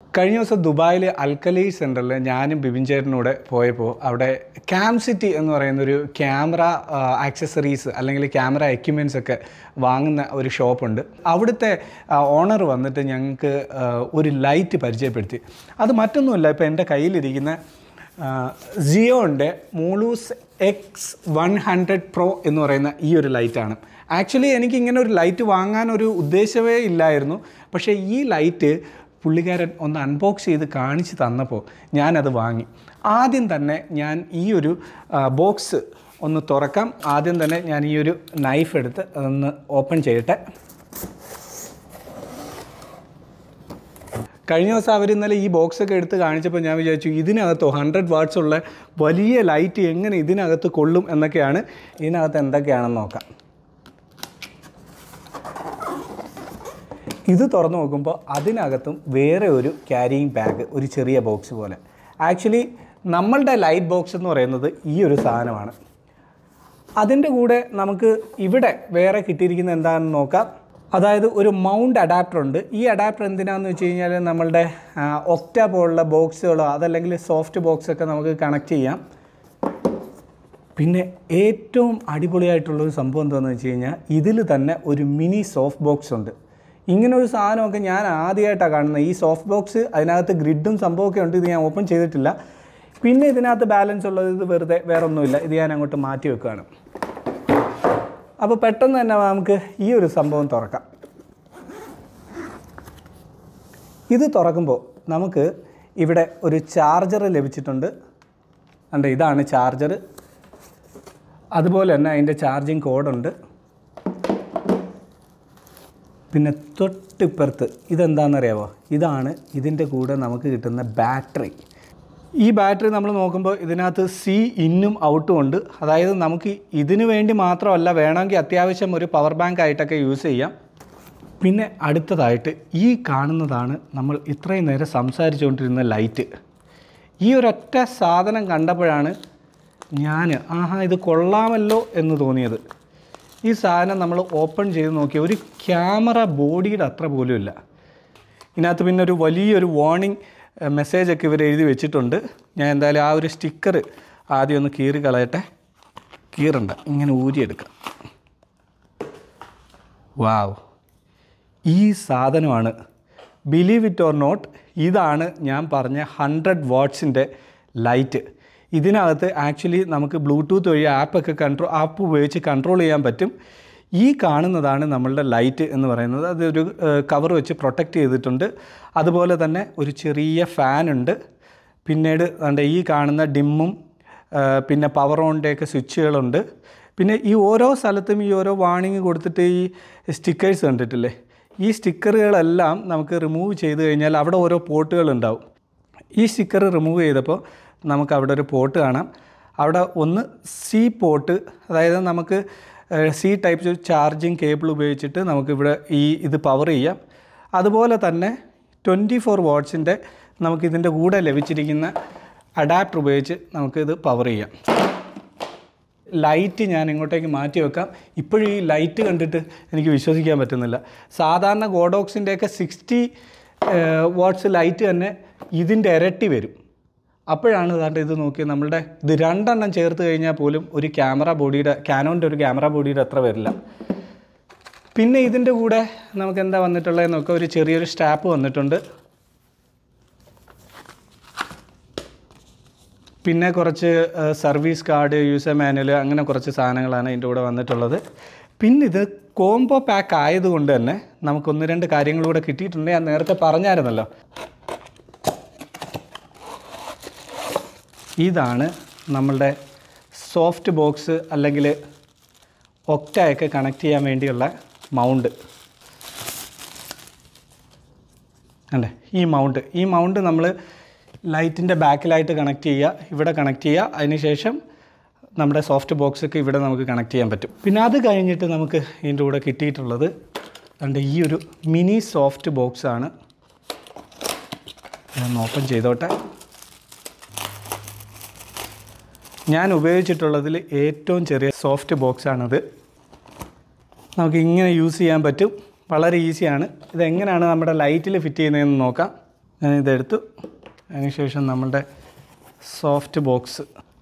കഴിഞ്ഞ ദിവസം ദുബായിൽ അൽക്കലി സെൻറ്ററിൽ ഞാനും ബിബിൻ ചേട്ടനൂടെ പോയപ്പോൾ അവിടെ ക്യാം സിറ്റി എന്ന് പറയുന്ന ഒരു ക്യാമറ ആക്സസറീസ് അല്ലെങ്കിൽ ക്യാമറ എക്യുപ്മെൻറ്റ്സ് ഒക്കെ വാങ്ങുന്ന ഒരു ഷോപ്പുണ്ട് അവിടുത്തെ ഓണർ വന്നിട്ട് ഞങ്ങൾക്ക് ആ, ഒരു ലൈറ്റ് പരിചയപ്പെടുത്തി അത് മറ്റൊന്നുമല്ല ഇപ്പോൾ എൻ്റെ കയ്യിലിരിക്കുന്ന ജിയോൻ്റെ മൂളൂസ് എക്സ് വൺ ഹൺഡ്രഡ് പ്രോ എന്ന് പറയുന്ന ഈ ഒരു ലൈറ്റാണ് ആക്ച്വലി എനിക്ക് ഇങ്ങനെ ഒരു ലൈറ്റ് വാങ്ങാൻ ഒരു ഉദ്ദേശമേ ഇല്ലായിരുന്നു പക്ഷേ ഈ ലൈറ്റ് പുള്ളിക്കാരൻ ഒന്ന് അൺബോക്സ് ചെയ്ത് കാണിച്ച് തന്നപ്പോൾ ഞാനത് വാങ്ങി ആദ്യം തന്നെ ഞാൻ ഈ ഒരു ബോക്സ് ഒന്ന് തുറക്കാം ആദ്യം തന്നെ ഞാൻ ഈ ഒരു നൈഫ് എടുത്ത് അതൊന്ന് ഓപ്പൺ ചെയ്യട്ടെ കഴിഞ്ഞ ദിവസം അവർ ഇന്നലെ ഈ ബോക്സ് ഒക്കെ എടുത്ത് കാണിച്ചപ്പോൾ ഞാൻ വിചാരിച്ചു ഇതിനകത്തോ ഹൺഡ്രഡ് വാട്ട്സ് ഉള്ള വലിയ ലൈറ്റ് എങ്ങനെ ഇതിനകത്ത് കൊള്ളും എന്നൊക്കെയാണ് ഇതിനകത്ത് എന്തൊക്കെയാണെന്ന് നോക്കാം ഇത് തുറന്നു നോക്കുമ്പോൾ അതിനകത്തും വേറെ ഒരു ക്യാരിയിങ് ബാഗ് ഒരു ചെറിയ ബോക്സ് പോലെ ആക്ച്വലി നമ്മളുടെ ലൈറ്റ് ബോക്സ് എന്ന് പറയുന്നത് ഈ ഒരു സാധനമാണ് അതിൻ്റെ കൂടെ നമുക്ക് ഇവിടെ വേറെ കിട്ടിയിരിക്കുന്ന എന്താണെന്ന് നോക്കാം അതായത് ഒരു മൗണ്ട് അഡാപ്റ്റർ ഉണ്ട് ഈ അഡാപ്റ്റർ എന്തിനാണെന്ന് വെച്ച് കഴിഞ്ഞാൽ നമ്മളുടെ ഒക്റ്റ പോലുള്ള ബോക്സുകളോ അതല്ലെങ്കിൽ സോഫ്റ്റ് ബോക്സ് ഒക്കെ നമുക്ക് കണക്ട് ചെയ്യാം പിന്നെ ഏറ്റവും അടിപൊളിയായിട്ടുള്ളൊരു സംഭവം എന്താണെന്ന് വെച്ച് കഴിഞ്ഞാൽ ഇതിൽ തന്നെ ഒരു മിനി സോഫ്റ്റ് ബോക്സ് ഉണ്ട് ഇങ്ങനെ ഒരു സാധനമൊക്കെ ഞാൻ ആദ്യമായിട്ടാണ് കാണുന്നത് ഈ സോഫ്റ്റ് ബോക്സ് അതിനകത്ത് ഗ്രിഡും സംഭവമൊക്കെ ഉണ്ട് ഇത് ഞാൻ ഓപ്പൺ ചെയ്തിട്ടില്ല പിന്നെ ഇതിനകത്ത് ബാലൻസ് ഉള്ളത് ഇത് വെറുതെ വേറെ ഒന്നുമില്ല ഇത് ഞാൻ അങ്ങോട്ട് മാറ്റി വെക്കുകയാണ് അപ്പോൾ പെട്ടെന്ന് തന്നെ നമുക്ക് ഈ ഒരു സംഭവം തുറക്കാം ഇത് തുറക്കുമ്പോൾ നമുക്ക് ഇവിടെ ഒരു ചാർജർ ലഭിച്ചിട്ടുണ്ട് അണ്ട് ഇതാണ് ചാർജർ അതുപോലെ തന്നെ അതിൻ്റെ ചാർജിങ് കോഡുണ്ട് പിന്നെ തൊട്ടിപ്പുറത്ത് ഇതെന്താണെന്നറിയാമോ ഇതാണ് ഇതിൻ്റെ കൂടെ നമുക്ക് കിട്ടുന്ന ബാറ്ററി ഈ ബാറ്ററി നമ്മൾ നോക്കുമ്പോൾ ഇതിനകത്ത് സി ഇന്നും ഔട്ടും ഉണ്ട് അതായത് നമുക്ക് ഇതിനു വേണ്ടി മാത്രമല്ല വേണമെങ്കിൽ അത്യാവശ്യം ഒരു പവർ ബാങ്ക് ആയിട്ടൊക്കെ യൂസ് ചെയ്യാം പിന്നെ അടുത്തതായിട്ട് ഈ കാണുന്നതാണ് നമ്മൾ ഇത്രയും നേരം സംസാരിച്ചുകൊണ്ടിരുന്ന ലൈറ്റ് ഈ ഒരൊറ്റ സാധനം കണ്ടപ്പോഴാണ് ഞാൻ ആഹാ ഇത് കൊള്ളാമല്ലോ എന്ന് തോന്നിയത് ഈ സാധനം നമ്മൾ ഓപ്പൺ ചെയ്ത് നോക്കിയ ഒരു ക്യാമറ ബോഡിയുടെ അത്ര പോലും ഇല്ല ഇതിനകത്ത് പിന്നെ ഒരു വലിയൊരു വാർണിംഗ് മെസ്സേജ് ഒക്കെ ഇവർ എഴുതി വെച്ചിട്ടുണ്ട് ഞാൻ എന്തായാലും ആ ഒരു സ്റ്റിക്കർ ആദ്യം ഒന്ന് കീറി കളയട്ടെ കീറണ്ട ഇങ്ങനെ ഊരിയെടുക്കാം വാവ് ഈ സാധനമാണ് ബിലീവ് ഇറ്റ് ഓർ നോട്ട് ഇതാണ് ഞാൻ പറഞ്ഞ ഹൺഡ്രഡ് വാട്ട്സിൻ്റെ ലൈറ്റ് ഇതിനകത്ത് ആക്ച്വലി നമുക്ക് ബ്ലൂടൂത്ത് വഴി ആപ്പൊക്കെ കൺട്രോൾ ആപ്പ് ഉപയോഗിച്ച് കൺട്രോൾ ചെയ്യാൻ പറ്റും ഈ കാണുന്നതാണ് നമ്മളുടെ ലൈറ്റ് എന്ന് പറയുന്നത് അതൊരു കവർ വെച്ച് പ്രൊട്ടക്റ്റ് ചെയ്തിട്ടുണ്ട് അതുപോലെ തന്നെ ഒരു ചെറിയ ഫാൻ ഉണ്ട് പിന്നീട് ദാണ്ടെ ഈ കാണുന്ന ഡിമ്മും ആ, പിന്നെ പവർ ഓണിൻ്റെയൊക്കെ സ്വിച്ചുകളുണ്ട് പിന്നെ ഈ ഓരോ സ്ഥലത്തും ഈ ഓരോ വാണിംഗ് കൊടുത്തിട്ട് ഈ സ്റ്റിക്കേഴ്സ് കണ്ടിട്ടില്ലേ ഈ സ്റ്റിക്കറുകളെല്ലാം നമുക്ക് റിമൂവ് ചെയ്ത് കഴിഞ്ഞാൽ അവിടെ ഓരോ പോർട്ടുകൾ ഉണ്ടാവും ഈ സ്റ്റിക്കർ റിമൂവ് ചെയ്തപ്പോൾ നമുക്ക് അവിടെ ഒരു പോർട്ട് കാണാം അവിടെ ഒന്ന് സി പോർട്ട് അതായത് നമുക്ക് സി ടൈപ്പ് ചാർജിങ് കേബിൾ ഉപയോഗിച്ചിട്ട് നമുക്കിവിടെ ഈ ഇത് പവർ ചെയ്യാം അതുപോലെ തന്നെ ട്വൻറ്റി ഫോർ വാട്ട്സിൻ്റെ നമുക്കിതിൻ്റെ കൂടെ ലഭിച്ചിരിക്കുന്ന അഡാപ്റ്റർ ഉപയോഗിച്ച് നമുക്കിത് പവർ ചെയ്യാം ലൈറ്റ് ഞാൻ ഇങ്ങോട്ടേക്ക് മാറ്റി വെക്കാം ഇപ്പോഴും ഈ ലൈറ്റ് കണ്ടിട്ട് എനിക്ക് വിശ്വസിക്കാൻ പറ്റുന്നില്ല സാധാരണ ഗോഡോക്സിൻ്റെയൊക്കെ സിക്സ്റ്റി വാട്ട്സ് ലൈറ്റ് തന്നെ ഇതിൻ്റെ ഇരട്ടി വരും അപ്പോഴാണ് ഇതാണ്ട് ഇത് നോക്കി നമ്മളുടെ ഇത് രണ്ടെണ്ണം ചേർത്ത് കഴിഞ്ഞാൽ പോലും ഒരു ക്യാമറ ബോഡിയുടെ ക്യാനോൻ്റെ ഒരു ക്യാമറ ബോഡിയുടെ അത്ര വരില്ല പിന്നെ ഇതിൻ്റെ കൂടെ നമുക്ക് എന്താ വന്നിട്ടുള്ളതെന്ന് നോക്കാം ഒരു ചെറിയൊരു സ്റ്റാപ്പ് വന്നിട്ടുണ്ട് പിന്നെ കുറച്ച് സർവീസ് കാർഡ് യൂസർ മാനുവൽ അങ്ങനെ കുറച്ച് സാധനങ്ങളാണ് ഇതിൻ്റെ കൂടെ വന്നിട്ടുള്ളത് പിന്നെ ഇത് കോംബോ പാക്ക് ആയതുകൊണ്ട് തന്നെ നമുക്ക് ഒന്ന് രണ്ട് കാര്യങ്ങളൂടെ കിട്ടിയിട്ടുണ്ട് ഞാൻ നേരത്തെ പറഞ്ഞായിരുന്നല്ലോ ഇതാണ് നമ്മളുടെ സോഫ്റ്റ് ബോക്സ് അല്ലെങ്കിൽ ഒക്ടയൊക്കെ കണക്ട് ചെയ്യാൻ വേണ്ടിയുള്ള മൗണ്ട് അല്ലേ ഈ മൗണ്ട് ഈ മൗണ്ട് നമ്മൾ ലൈറ്റിൻ്റെ ബാക്കിലായിട്ട് കണക്ട് ചെയ്യുക ഇവിടെ കണക്ട് ചെയ്യുക അതിനുശേഷം നമ്മുടെ സോഫ്റ്റ് ബോക്സൊക്കെ ഇവിടെ നമുക്ക് കണക്ട് ചെയ്യാൻ പറ്റും പിന്നെ അത് കഴിഞ്ഞിട്ട് നമുക്ക് ഇതിൻ്റെ കൂടെ കിട്ടിയിട്ടുള്ളത് അതുകൊണ്ട് ഈ ഒരു മിനി സോഫ്റ്റ് ബോക്സാണ് ഞാൻ ഓപ്പൺ ചെയ്തോട്ടെ ഞാൻ ഉപയോഗിച്ചിട്ടുള്ളതിൽ ഏറ്റവും ചെറിയ സോഫ്റ്റ് ബോക്സാണിത് നമുക്ക് ഇങ്ങനെ യൂസ് ചെയ്യാൻ പറ്റും വളരെ ഈസിയാണ് ഇതെങ്ങനെയാണ് നമ്മുടെ ലൈറ്റിൽ ഫിറ്റ് ചെയ്യുന്നതെന്ന് നോക്കാം ഞാൻ ഇതെടുത്തു അതിനുശേഷം നമ്മളുടെ സോഫ്റ്റ് ബോക്സ്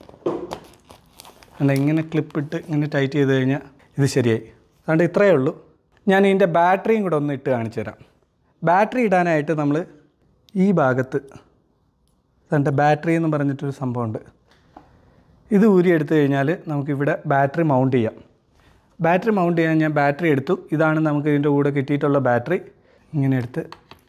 അല്ല ഇങ്ങനെ ക്ലിപ്പിട്ട് ഇങ്ങനെ ടൈറ്റ് ചെയ്ത് കഴിഞ്ഞാൽ ഇത് ശരിയായി അതുകൊണ്ട് ഇത്രയേ ഉള്ളൂ ഞാൻ ഇതിൻ്റെ ബാറ്ററിയും കൂടെ ഒന്ന് ഇട്ട് കാണിച്ചു തരാം ബാറ്ററി ഇടാനായിട്ട് നമ്മൾ ഈ ഭാഗത്ത് അതിൻ്റെ ബാറ്ററി എന്ന് പറഞ്ഞിട്ടൊരു സംഭവമുണ്ട് ഇത് ഊരി എടുത്തു കഴിഞ്ഞാൽ നമുക്കിവിടെ ബാറ്ററി മൗണ്ട് ചെയ്യാം ബാറ്ററി മൗണ്ട് ചെയ്യാൻ ഞാൻ ബാറ്ററി എടുത്തു ഇതാണ് നമുക്ക് ഇതിൻ്റെ കൂടെ കിട്ടിയിട്ടുള്ള ബാറ്ററി ഇങ്ങനെ എടുത്ത്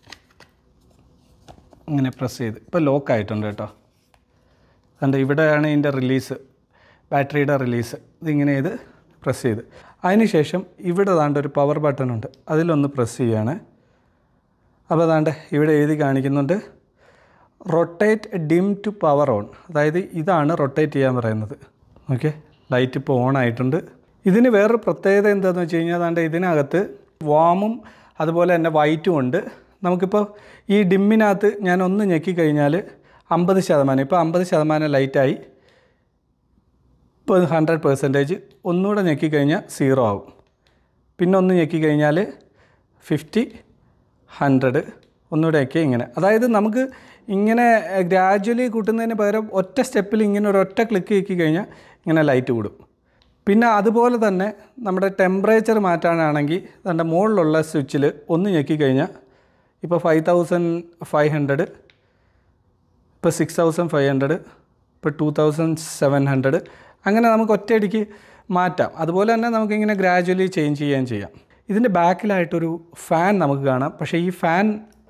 ഇങ്ങനെ പ്രസ് ചെയ്ത് ഇപ്പോൾ ലോക്ക് ആയിട്ടുണ്ട് കേട്ടോ അതുകൊണ്ട് ഇവിടെയാണ് ഇതിൻ്റെ റിലീസ് ബാറ്ററിയുടെ റിലീസ് ഇതിങ്ങനെ ഇത് പ്രസ് ചെയ്ത് അതിനുശേഷം ഇവിടെ ദാണ്ട് ഒരു പവർ ബട്ടൺ ഉണ്ട് അതിലൊന്ന് പ്രസ് ചെയ്യാണ് അപ്പോൾ ദാണ്ട് ഇവിടെ എഴുതി കാണിക്കുന്നുണ്ട് rotate dim to power on അതായത് ഇതാണ് റൊട്ടേറ്റ് ചെയ്യാൻ പറയുന്നത് ഓക്കെ ലൈറ്റ് ഇപ്പോൾ ഓൺ ആയിട്ടുണ്ട് ഇതിന് വേറൊരു പ്രത്യേകത എന്താണെന്ന് വെച്ച് കഴിഞ്ഞാൽ അതാണ്ട് ഇതിനകത്ത് വാമും അതുപോലെ തന്നെ വൈറ്റും ഉണ്ട് നമുക്കിപ്പോൾ ഈ ഡിമ്മിനകത്ത് ഞാൻ ഒന്ന് ഞെക്കി കഴിഞ്ഞാൽ അമ്പത് ശതമാനം ഇപ്പോൾ അമ്പത് ശതമാനം ലൈറ്റായി ഇപ്പോൾ ഹൺഡ്രഡ് പെർസെൻറ്റേജ് ഒന്നുകൂടെ ഞെക്കിക്കഴിഞ്ഞാൽ സീറോ ആവും പിന്നെ ഒന്ന് ഞെക്കിക്കഴിഞ്ഞാൽ ഫിഫ്റ്റി ഹൺഡ്രഡ് ഒന്നുകൂടെ ഒക്കെ ഇങ്ങനെ അതായത് നമുക്ക് ഇങ്ങനെ ഗ്രാജ്വലി കൂട്ടുന്നതിന് പകരം ഒറ്റ സ്റ്റെപ്പിൽ ഇങ്ങനെ ഒരു ഒറ്റ ക്ലിക്ക് ഞെക്കി കഴിഞ്ഞാൽ ഇങ്ങനെ ലൈറ്റ് കൂടും പിന്നെ അതുപോലെ തന്നെ നമ്മുടെ ടെമ്പറേച്ചർ മാറ്റാനാണെങ്കിൽ അതിൻ്റെ മുകളിലുള്ള സ്വിച്ചിൽ ഒന്ന് ഞെക്കി കഴിഞ്ഞാൽ ഇപ്പോൾ ഫൈവ് തൗസൻഡ് ഫൈവ് ഹൺഡ്രഡ് ഇപ്പോൾ സിക്സ് തൗസൻഡ് ഫൈവ് ഹൺഡ്രഡ് ഇപ്പോൾ ടു തൗസൻഡ് സെവൻ ഹൺഡ്രഡ് അങ്ങനെ നമുക്ക് ഒറ്റയടിക്ക് മാറ്റാം അതുപോലെ തന്നെ നമുക്കിങ്ങനെ ഗ്രാജ്വലി ചേഞ്ച് ചെയ്യുകയും ചെയ്യാം ഇതിൻ്റെ ബാക്കിലായിട്ടൊരു ഫാൻ നമുക്ക് കാണാം പക്ഷേ ഈ ഫാൻ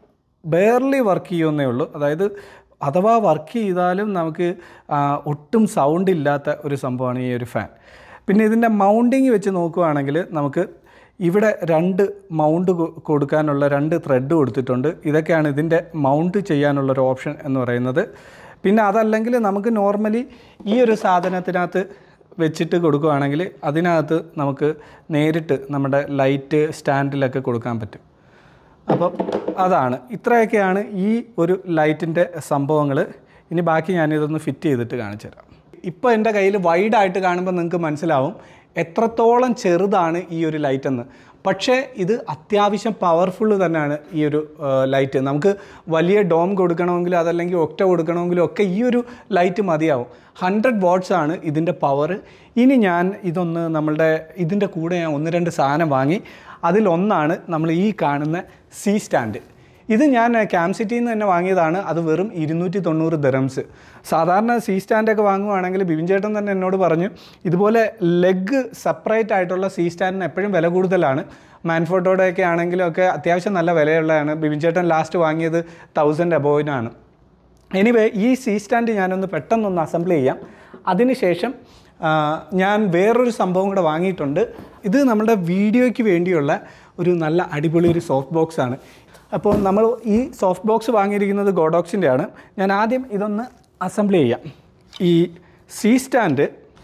ബെയർലി വർക്ക് ചെയ്യുമെന്നേ ഉള്ളൂ അതായത് അഥവാ വർക്ക് ചെയ്താലും നമുക്ക് ആ, ഒട്ടും സൗണ്ട് ഇല്ലാത്ത ഒരു സംഭവമാണ് ഈ ഒരു ഫാൻ പിന്നെ ഇതിൻ്റെ മൗണ്ടിങ് വെച്ച് നോക്കുകയാണെങ്കിൽ നമുക്ക് ഇവിടെ രണ്ട് മൗണ്ട് കൊ- കൊടുക്കാനുള്ള രണ്ട് ത്രെഡ് കൊടുത്തിട്ടുണ്ട് ഇതൊക്കെയാണ് ഇതിൻ്റെ മൗണ്ട് ചെയ്യാനുള്ള ഒരു ഓപ്ഷൻ എന്ന് പറയുന്നത് പിന്നെ അതല്ലെങ്കിൽ നമുക്ക് നോർമലി ഈ ഒരു സാധനത്തിനകത്ത് വെച്ചിട്ട് കൊടുക്കുകയാണെങ്കിൽ അതിനകത്ത് നമുക്ക് നേരിട്ട് നമ്മുടെ ലൈറ്റ് സ്റ്റാൻഡിലൊക്കെ കൊടുക്കാൻ പറ്റും അപ്പം അതാണ് ഇത്രയൊക്കെയാണ് ഈ ഒരു ലൈറ്റിൻ്റെ സംഭവങ്ങൾ ഇനി ബാക്കി ഞാനിതൊന്ന് ഫിറ്റ് ചെയ്തിട്ട് കാണിച്ചു തരാം ഇപ്പോൾ എൻ്റെ കയ്യിൽ വൈഡായിട്ട് കാണുമ്പോൾ നിങ്ങൾക്ക് മനസ്സിലാവും എത്രത്തോളം ചെറുതാണ് ഈ ഒരു ലൈറ്റ് എന്ന് പക്ഷേ ഇത് അത്യാവശ്യം പവർഫുൾ തന്നെയാണ് ഈ ഒരു ലൈറ്റ് നമുക്ക് വലിയ ഡോം കൊടുക്കണമെങ്കിലും അതല്ലെങ്കിൽ ഒക്ട കൊടുക്കണമെങ്കിലും ഒക്കെ ഈ ഒരു ലൈറ്റ് മതിയാവും ഹൺഡ്രഡ് വാട്ട്സ് ആണ് ഇതിൻ്റെ പവർ ഇനി ഞാൻ ഇതൊന്ന് നമ്മളുടെ ഇതിൻ്റെ കൂടെ ഞാൻ ഒന്ന് രണ്ട് സാധനം വാങ്ങി അതിലൊന്നാണ് നമ്മൾ ഈ കാണുന്ന സി സ്റ്റാൻഡ് ഇത് ഞാൻ ക്യാം സിറ്റിയിൽ നിന്ന് തന്നെ വാങ്ങിയതാണ് അത് വെറും ഇരുന്നൂറ്റി തൊണ്ണൂറ് ദറംസ് സാധാരണ സി സ്റ്റാൻഡൊക്കെ വാങ്ങുവാണെങ്കിൽ ബിബിൻ ചേട്ടൻ തന്നെ എന്നോട് പറഞ്ഞു ഇതുപോലെ ലെഗ് സെപ്പറേറ്റ് ആയിട്ടുള്ള സി സ്റ്റാൻഡിന് എപ്പോഴും വില കൂടുതലാണ് മാൻഫോട്ടോടെയൊക്കെ ആണെങ്കിലും ഒക്കെ അത്യാവശ്യം നല്ല വിലയുള്ളതാണ് ബിബിൻ ചേട്ടൻ ലാസ്റ്റ് വാങ്ങിയത് തൗസൻഡ് അബോവിനാണ് എനിവേ ഈ സി സ്റ്റാൻഡ് ഞാനൊന്ന് പെട്ടെന്നൊന്ന് അസംബിൾ ചെയ്യാം അതിനുശേഷം ആ, ഞാൻ വേറൊരു സംഭവം കൂടെ വാങ്ങിയിട്ടുണ്ട് ഇത് നമ്മുടെ വീഡിയോയ്ക്ക് വേണ്ടിയുള്ള ഒരു നല്ല അടിപൊളി ഒരു സോഫ്റ്റ് ബോക്സ് ആണ് അപ്പോൾ നമ്മൾ ഈ സോഫ്റ്റ് ബോക്സ് വാങ്ങിയിരിക്കുന്നത് ഗോഡോക്സിൻ്റെ ആണ് ഞാൻ ആദ്യം ഇതൊന്ന് അസംബിൾ ചെയ്യാം ഈ സി സ്റ്റാൻഡ്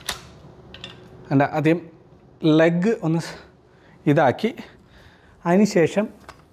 അല്ല ആദ്യം ലെഗ് ഒന്ന് ഇതാക്കി അതിനുശേഷം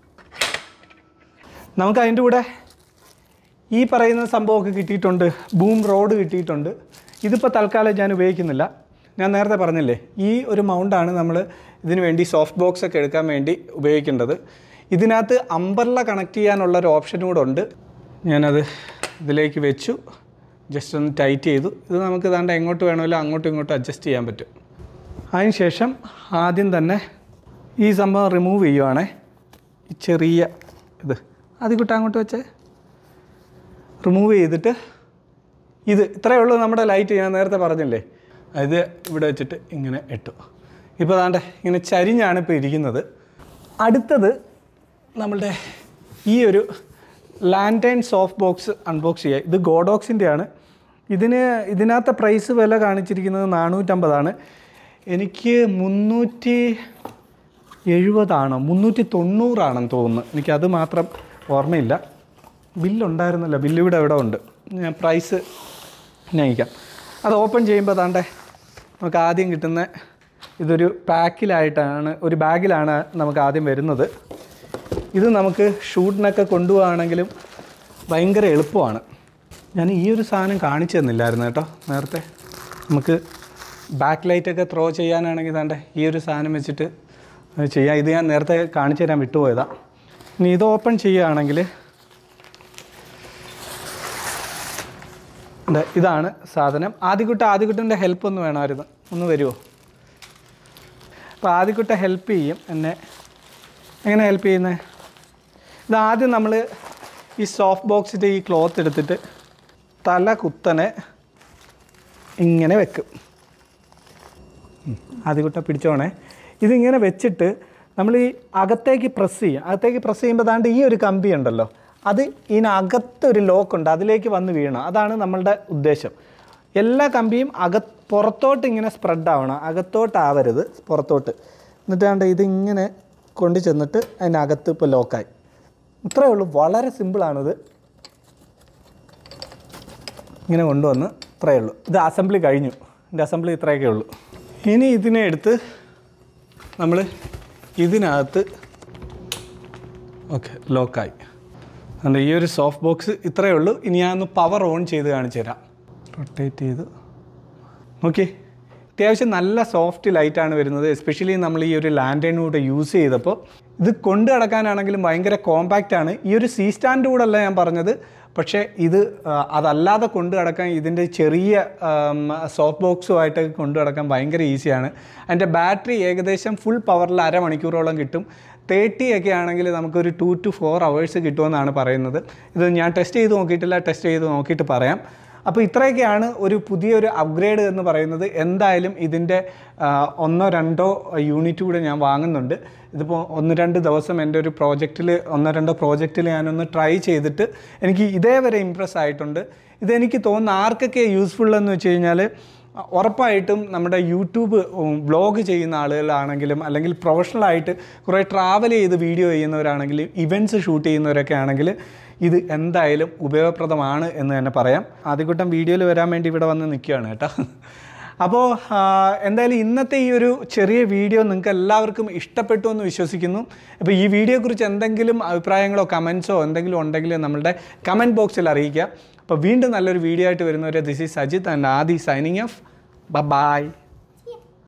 നമുക്ക് അതിൻ്റെ കൂടെ ഈ പറയുന്ന സംഭവമൊക്കെ കിട്ടിയിട്ടുണ്ട് ബൂം റോഡ് കിട്ടിയിട്ടുണ്ട് ഇതിപ്പോൾ തൽക്കാലം ഞാൻ ഉപയോഗിക്കുന്നില്ല ഞാൻ നേരത്തെ പറഞ്ഞില്ലേ ഈ ഒരു മൗണ്ടാണ് നമ്മൾ ഇതിന് വേണ്ടി സോഫ്റ്റ് ബോക്സ് ഒക്കെ എടുക്കാൻ വേണ്ടി ഉപയോഗിക്കേണ്ടത് ഇതിനകത്ത് അമ്പർല കണക്ട് ചെയ്യാനുള്ള ഒരു ഓപ്ഷൻ കൂടെ ഉണ്ട് ഞാനത് ഇതിലേക്ക് വെച്ചു ജസ്റ്റ് ഒന്ന് ടൈറ്റ് ചെയ്തു ഇത് നമുക്ക് ദാണ്ട് എങ്ങോട്ട് വേണമെങ്കിലും അങ്ങോട്ടും ഇങ്ങോട്ടും അഡ്ജസ്റ്റ് ചെയ്യാൻ പറ്റും അതിനുശേഷം ആദ്യം തന്നെ ഈ സംഭവം റിമൂവ് ചെയ്യുവാണേ ഈ ചെറിയ ഇത് അതിക്കുട്ട അങ്ങോട്ട് വെച്ചേ റിമൂവ് ചെയ്തിട്ട് ഇത് ഇത്രയേ ഉള്ളൂ നമ്മുടെ ലൈറ്റ് ഞാൻ നേരത്തെ പറഞ്ഞില്ലേ ഇത് ഇവിടെ വെച്ചിട്ട് ഇങ്ങനെ ഇട്ടു ഇപ്പോൾ ദാണ്ടെ ഇങ്ങനെ ചരിഞ്ഞാണ് ഇപ്പോൾ ഇരിക്കുന്നത് അടുത്തത് നമ്മളുടെ ഈ ഒരു ലാൻഡൈൻ സോഫ്റ്റ് ബോക്സ് അൺബോക്സ് ചെയ്യുക ഇത് ഗോഡോക്സിൻ്റെ ആണ് ഇതിന് ഇതിനകത്തെ പ്രൈസ് വില കാണിച്ചിരിക്കുന്നത് നാനൂറ്റമ്പതാണ് എനിക്ക് മുന്നൂറ്റി എഴുപതാണോ മുന്നൂറ്റി തൊണ്ണൂറാണെന്ന് തോന്നുന്നു എനിക്കത് മാത്രം ഓർമ്മയില്ല ബില്ലുണ്ടായിരുന്നല്ലോ ബില്ല് ഇവിടെ ഇവിടെ ഉണ്ട് ഞാൻ പ്രൈസ് ഞാൻ അയക്കാം അത് ഓപ്പൺ ചെയ്യുമ്പോൾ താണ്ടെ നമുക്ക് ആദ്യം കിട്ടുന്ന ഇതൊരു പാക്കിലായിട്ടാണ് ഒരു ബാഗിലാണ് നമുക്ക് ആദ്യം വരുന്നത് ഇത് നമുക്ക് ഷൂട്ടിനൊക്കെ കൊണ്ടുപോവുകയാണെങ്കിലും ഭയങ്കര എളുപ്പമാണ് ഞാൻ ഈ ഒരു സാധനം കാണിച്ചു തന്നില്ലായിരുന്നു കേട്ടോ നേരത്തെ നമുക്ക് ബാക്ക് ലൈറ്റൊക്കെ ത്രോ ചെയ്യാനാണെങ്കിൽ താണ്ടെ ഈ ഒരു സാധനം വെച്ചിട്ട് അത് ചെയ്യാം ഇത് ഞാൻ നേരത്തെ കാണിച്ചു തരാൻ വിട്ടുപോയതാണ് ഇനി ഇത് ഓപ്പൺ ചെയ്യുകയാണെങ്കിൽ ഉണ്ട് ഇതാണ് സാധനം ആദ്യക്കുട്ട ആദ്യക്കുട്ടൻ്റെ ഹെൽപ്പ് ഒന്ന് വേണമായിരുന്നു ഒന്ന് വരുമോ അപ്പോൾ ആദ്യക്കുട്ട ഹെൽപ്പ് ചെയ്യും എന്നെ എങ്ങനെ ഹെൽപ്പ് ചെയ്യുന്നത് ഇത് ആദ്യം നമ്മൾ ഈ സോഫ്റ്റ് ബോക്സിൻ്റെ ഈ ക്ലോത്ത് എടുത്തിട്ട് തല കുത്തനെ ഇങ്ങനെ വെക്കും ഉം. ആദ്യക്കുട്ട പിടിച്ചോണേ ഇതിങ്ങനെ വെച്ചിട്ട് നമ്മൾ ഈ അകത്തേക്ക് പ്രസ് ചെയ്യും അകത്തേക്ക് പ്രസ് ചെയ്യുമ്പോൾ ദാണ്ട് ഈ ഒരു കമ്പി ഉണ്ടല്ലോ അത് ഇതിനകത്തൊരു ലോക്കുണ്ട് അതിലേക്ക് വന്ന് വീഴണം അതാണ് നമ്മളുടെ ഉദ്ദേശം എല്ലാ കമ്പിയും അക പുറത്തോട്ട് ഇങ്ങനെ സ്പ്രെഡ് ആവണം അകത്തോട്ടാവരുത് പുറത്തോട്ട് എന്നിട്ട് ദാണ്ട് ഇതിങ്ങനെ കൊണ്ട് ചെന്നിട്ട് അതിനകത്ത് ഇപ്പോൾ ലോക്കായി ഇത്രയേ ഉള്ളൂ വളരെ സിമ്പിളാണിത് ഇങ്ങനെ കൊണ്ടുവന്ന് ഇത്രയേ ഉള്ളൂ ഇത് അസംബ്ലി കഴിഞ്ഞു ഇതിൻ്റെ അസംബ്ലി ഇത്രയൊക്കെ ഉള്ളൂ ഇനി ഇതിനെ എടുത്ത് നമ്മൾ ഇതിനകത്ത് ഓക്കെ ലോക്കായി അതുകൊണ്ട് ഈ ഒരു സോഫ്റ്റ് ബോക്സ് ഇത്രയേ ഉള്ളൂ ഇനി ഞാനൊന്ന് പവർ ഓൺ ചെയ്ത് കാണിച്ചു തരാം റൊട്ടേറ്റ് ചെയ്ത് ഓക്കെ അത്യാവശ്യം നല്ല സോഫ്റ്റ് ലൈറ്റാണ് വരുന്നത് എസ്പെഷ്യലി നമ്മൾ ഈ ഒരു ലാൻഡേൺ കൂടെ യൂസ് ചെയ്തപ്പോൾ ഇത് കൊണ്ടു നടക്കാനാണെങ്കിലും ഭയങ്കര കോമ്പാക്റ്റ് ആണ് ഈ ഒരു സി സ്റ്റാൻഡ് കൂടെ അല്ല ഞാൻ പറഞ്ഞത് പക്ഷേ ഇത് ആ, അതല്ലാതെ കൊണ്ടു നടക്കാൻ ഇതിൻ്റെ ചെറിയ സോഫ്റ്റ് ബോക്സുമായിട്ട് കൊണ്ടു നടക്കാൻ ഭയങ്കര ഈസിയാണ് അതിൻ്റെ ബാറ്ററി ഏകദേശം ഫുൾ പവറിൽ അരമണിക്കൂറോളം കിട്ടും തേർട്ടി ഒക്കെ ആണെങ്കിൽ നമുക്കൊരു ടു ടു ഫോർ അവേഴ്സ് കിട്ടുമെന്നാണ് പറയുന്നത് ഇത് ഞാൻ ടെസ്റ്റ് ചെയ്ത് നോക്കിയിട്ടില്ല ടെസ്റ്റ് ചെയ്ത് നോക്കിയിട്ട് പറയാം അപ്പോൾ ഇത്രയൊക്കെയാണ് ഒരു പുതിയൊരു അപ്ഗ്രേഡ് എന്ന് പറയുന്നത് എന്തായാലും ഇതിൻ്റെ ആ, ഒന്നോ രണ്ടോ യൂണിറ്റ് കൂടെ ഞാൻ വാങ്ങുന്നുണ്ട് ഇതിപ്പോൾ ഒന്ന് രണ്ട് ദിവസം എൻ്റെ ഒരു പ്രോജക്റ്റിൽ ഒന്നോ രണ്ടോ പ്രോജക്റ്റിൽ ഞാനൊന്ന് ട്രൈ ചെയ്തിട്ട് എനിക്ക് ഇതേവരെ ഇമ്പ്രസ് ആയിട്ടുണ്ട് ഇതെനിക്ക് തോന്നുന്ന ആർക്കൊക്കെ യൂസ്ഫുൾ എന്ന് വെച്ച് കഴിഞ്ഞാൽ ഉറപ്പായിട്ടും നമ്മുടെ യൂട്യൂബ് വ്ളോഗ് ചെയ്യുന്ന ആളുകളാണെങ്കിലും അല്ലെങ്കിൽ പ്രൊഫഷണലായിട്ട് കുറേ ട്രാവൽ ചെയ്ത് വീഡിയോ ചെയ്യുന്നവരാണെങ്കിലും ഇവൻറ്റ്സ് ഷൂട്ട് ചെയ്യുന്നവരൊക്കെ ആണെങ്കിൽ ഇത് എന്തായാലും ഉപയോഗപ്രദമാണ് എന്ന് തന്നെ പറയാം ആദ്യകൂട്ടം വീഡിയോയിൽ വരാൻ വേണ്ടി ഇവിടെ വന്ന് നിൽക്കുകയാണ് കേട്ടോ അപ്പോൾ ആ, എന്തായാലും ഇന്നത്തെ ഈ ഒരു ചെറിയ വീഡിയോ നിങ്ങൾക്ക് എല്ലാവർക്കും ഇഷ്ടപ്പെട്ടു എന്ന് വിശ്വസിക്കുന്നു അപ്പോൾ ഈ വീഡിയോയെക്കുറിച്ച് എന്തെങ്കിലും അഭിപ്രായങ്ങളോ കമൻസോ എന്തെങ്കിലും ഉണ്ടെങ്കിൽ നമ്മളുടെ കമൻറ്റ് ബോക്സിൽ അറിയിക്കുക അപ്പോൾ വീണ്ടും നല്ലൊരു വീഡിയോ ആയിട്ട് വരുന്നവരെ this is Sajith and Adi signing off by